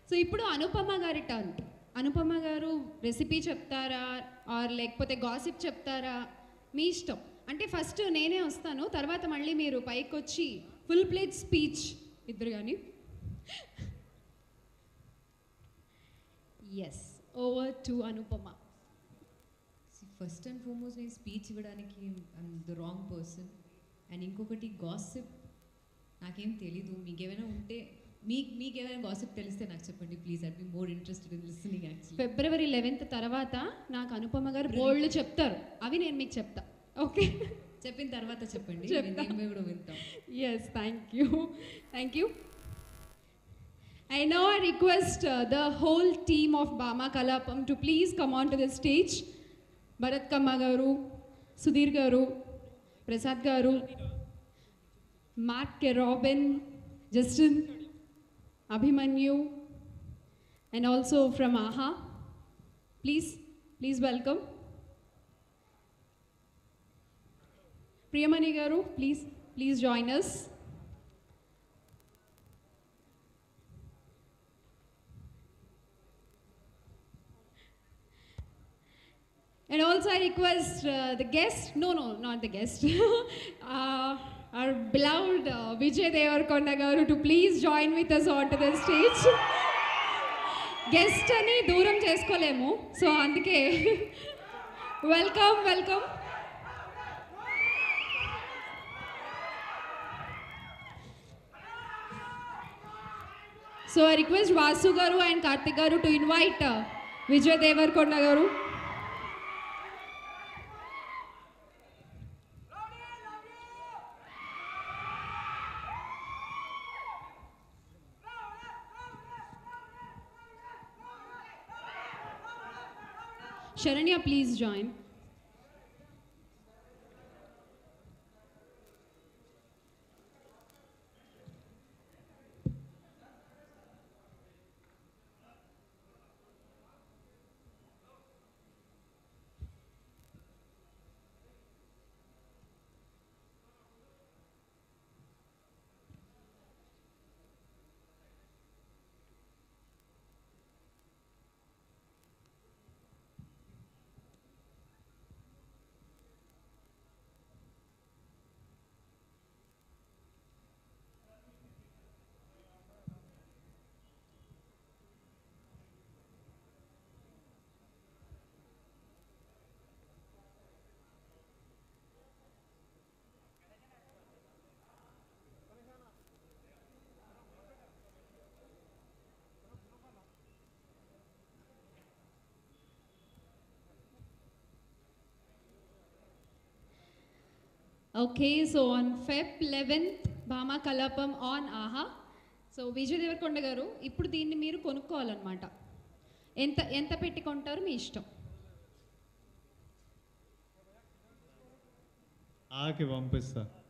So ఇప్పుడు అనుపమ గారి turn Anupama గారు రెసిపీ చెప్తారా ఆర్ లేకపోతే గాసిప్ చెప్తారా మీ ఇష్టం అంటే ఫస్ట్ నేనే వస్తాను తర్వాత మళ్ళీ మీరు పైకి వచ్చి ఫుల్ ప్లేట్ స్పీచ్ ఇద్దరు కానీ yes over to Anupama first and foremost నేను స్పీచ్ ఇవ్వడానికి I'm the wrong person and ఇంకొకటి గాసిప్ నాకేం తెలీదు మీకు ఏమైనా ఉంటే మీకు మీకు ఏమైనా గాసిప్ తెలిస్తే నాకు చెప్పండి please I'd be more interested in listening actually February eleventh తర్వాత నాకు అనుపమ గారు బోల్డ్ చెప్తారు అవి నేను మీకు చెప్తా ఓకే చెప్పిన తర్వాత చెప్పండి చెప్తా. మేము మేము కూడా వింటాం Yes, thank you. Thank you. I now I request uh, the whole team of Bama Kalapam to please come on to the stage. Bharat Kamma garu, Sudhir garu, Prasad garu, Mark K. Robin, Justin, Abhimanyu, and also from AHA. Please, please welcome. Priyamani garu, please, please join us. And also, I request uh, the guest, no, no, not the guest, uh, our beloved uh, Vijay Devarkonda garu to please join with us onto the stage. Guest అని దూరం చేసుకోలేము so అందుకే welcome welcome so I request Vasu garu and Karthik garu to invite Vijay Deverakonda garu Saranya please join okay so on Feb eleventh Bhama Kalapam on Aha so Vijay Deverakonda garu ఇప్పుడు దీన్ని మీరు కొనుక్కోవాలన్నమాట ఎంత ఎంత పెట్టి కొంటారు మీ ఇష్టం ఆకి పంపిస్తా